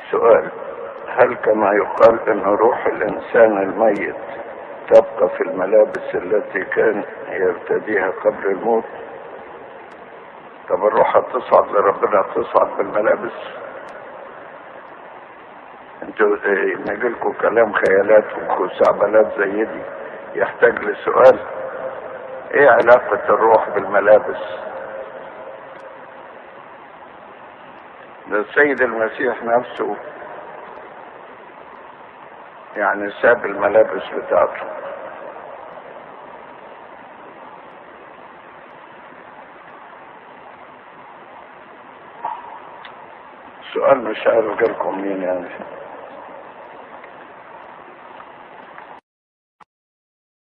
سؤال هل كما يقال ان روح الانسان الميت تبقى في الملابس التي كان يرتديها قبل الموت طب الروح هتصعد لربنا تصعد بالملابس انتوا نجيلكوا كلام خيالات وخزعبلات زي دي يحتاج لسؤال ايه علاقة الروح بالملابس ده السيد المسيح نفسه يعني ساب الملابس بتاعته سؤال مش عارف جالكم مين يعني